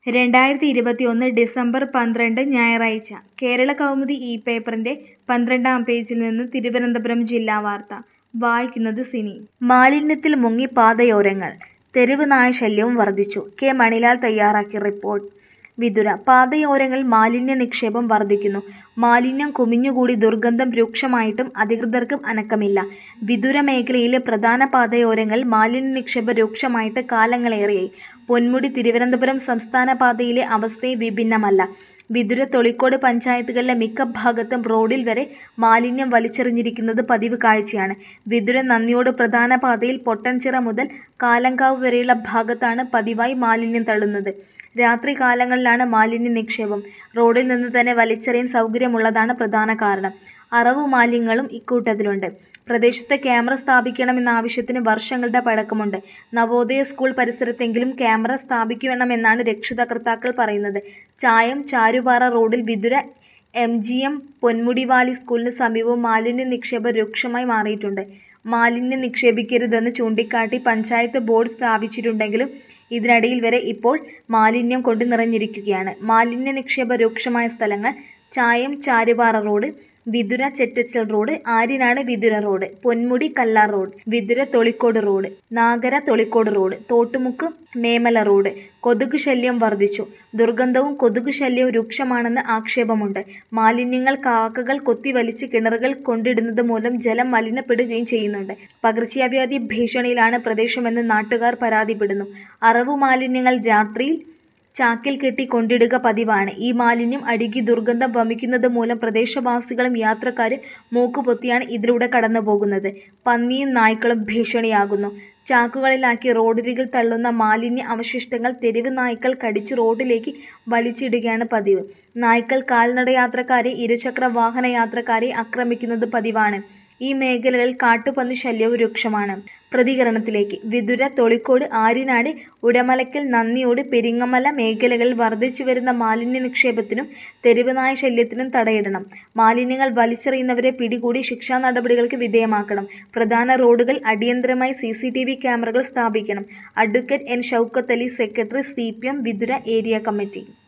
രണ്ടായിരത്തി ഇരുപത്തിയൊന്ന് ഡിസംബർ പന്ത്രണ്ട് ഞായറാഴ്ച കേരള കൗമുദി ഈ പേപ്പറിന്റെ പന്ത്രണ്ടാം പേജിൽ നിന്ന് തിരുവനന്തപുരം ജില്ലാ വാർത്ത വായിക്കുന്നത് സിനി മാലിന്യത്തിൽ മുങ്ങി പാതയോരങ്ങൾ തെരുവ് നായശല്യവും വർദ്ധിച്ചു കെ മണിലാൽ തയ്യാറാക്കിയ റിപ്പോർട്ട് വിതുര പാതയോരങ്ങളിൽ മാലിന്യ നിക്ഷേപം വർദ്ധിക്കുന്നു മാലിന്യം കുമിഞ്ഞുകൂടി ദുർഗന്ധം രൂക്ഷമായിട്ടും അധികൃതർക്കും അനക്കമില്ല വിതുര മേഖലയിലെ പ്രധാന പാതയോരങ്ങളിൽ മാലിന്യ നിക്ഷേപം രൂക്ഷമായിട്ട് കാലങ്ങളേറെയായി പൊന്മുടി തിരുവനന്തപുരം സംസ്ഥാന പാതയിലെ അവസ്ഥയും വിഭിന്നമല്ല വിതുര തൊളിക്കോട് പഞ്ചായത്തുകളിലെ മിക്ക ഭാഗത്തും റോഡിൽ വരെ മാലിന്യം വലിച്ചെറിഞ്ഞിരിക്കുന്നത് പതിവ് കാഴ്ചയാണ് വിതുര നന്ദിയോട് പ്രധാന പാതയിൽ പൊട്ടൻചിറ മുതൽ കാലങ്കാവ് വരെയുള്ള ഭാഗത്താണ് പതിവായി മാലിന്യം തള്ളുന്നത് രാത്രി കാലങ്ങളിലാണ് മാലിന്യ നിക്ഷേപം റോഡിൽ നിന്ന് തന്നെ വലിച്ചെറിയാൻ സൗകര്യമുള്ളതാണ് പ്രധാന കാരണം അറവു മാലിന്യങ്ങളും ഇക്കൂട്ടത്തിലുണ്ട് പ്രദേശത്ത് ക്യാമറ സ്ഥാപിക്കണമെന്ന ആവശ്യത്തിന് വർഷങ്ങളുടെ പഴക്കമുണ്ട് നവോദയ സ്കൂൾ പരിസരത്തെങ്കിലും ക്യാമറ സ്ഥാപിക്കണമെന്നാണ് രക്ഷിതാകർത്താക്കൾ പറയുന്നത് ചായം ചാരുപാറ റോഡിൽ Vithura M G M Ponmudi Valley സ്കൂളിന് സമീപവും മാലിന്യ നിക്ഷേപം രൂക്ഷമായി മാറിയിട്ടുണ്ട് മാലിന്യം നിക്ഷേപിക്കരുതെന്ന് ചൂണ്ടിക്കാട്ടി പഞ്ചായത്ത് ബോർഡ് സ്ഥാപിച്ചിട്ടുണ്ടെങ്കിലും ഇതിനിടയിൽ വരെ ഇപ്പോൾ മാലിന്യം കൊണ്ട് നിറഞ്ഞിരിക്കുകയാണ് മാലിന്യ നിക്ഷേപ രൂക്ഷമായ സ്ഥലങ്ങൾ Chayam Charupara road Vithura Chettachal road Aryanad Vithura road Ponmudi Kallar road Vithura Tholicode road Nagara Tholicode road Thottumukku Memala road കൊതുക് ശല്യം വർദ്ധിച്ചു ദുർഗന്ധവും കൊതുക് ശല്യവും രൂക്ഷമാണെന്ന് ആക്ഷേപമുണ്ട് മാലിന്യങ്ങൾ കാക്കകൾ കൊത്തിവലിച്ച് കിണറുകൾ കൊണ്ടിടുന്നത് മൂലം ജലം മലിനപ്പെടുകയും ചെയ്യുന്നുണ്ട് പകർച്ചവ്യാധി ഭീഷണിയിലാണ് പ്രദേശമെന്ന് നാട്ടുകാർ പരാതിപ്പെടുന്നു അറവു മാലിന്യങ്ങൾ രാത്രിയിൽ ചാക്കിൽ കെട്ടി കൊണ്ടിടുക പതിവാണ് ഈ മാലിന്യം അഴുകി ദുർഗന്ധം വമിക്കുന്നത് മൂലം പ്രദേശവാസികളും യാത്രക്കാരും മൂക്കുപൊത്തിയാണ് ഇതിലൂടെ കടന്നു പോകുന്നത് പന്നിയും നായ്ക്കളും ഭീഷണിയാകുന്നു ചാക്കുകളിലാക്കി റോഡരികിൽ തള്ളുന്ന മാലിന്യ അവശിഷ്ടങ്ങൾ തെരുവ് നായ്ക്കൾ കടിച്ച് റോഡിലേക്ക് വലിച്ചിടുകയാണ് പതിവ് നായ്ക്കൾ കാൽനടയാത്രക്കാരെ ഇരുചക്ര വാഹന യാത്രക്കാരെ ആക്രമിക്കുന്നത് പതിവാണ് ഈ മേഖലകളിൽ കാട്ടുപന്നി ശല്യവും രൂക്ഷമാണ് പ്രതികരണത്തിലേക്ക് വിതുര തൊളിക്കോട് ആര്യനാട് ഉടമലക്കൽ നന്ദിയോട് പെരിങ്ങമല മേഖലകളിൽ വർദ്ധിച്ചു വരുന്ന മാലിന്യ നിക്ഷേപത്തിനും തെരുവ് നായ ശല്യത്തിനും തടയിടണം മാലിന്യങ്ങൾ വലിച്ചെറിയുന്നവരെ പിടികൂടി ശിക്ഷാ നടപടികൾക്ക് വിധേയമാക്കണം പ്രധാന റോഡുകൾ അടിയന്തരമായി സി സി ടി വി ക്യാമറകൾ സ്ഥാപിക്കണം advocate N Shoukath Ali secretary C P M Vithura area committee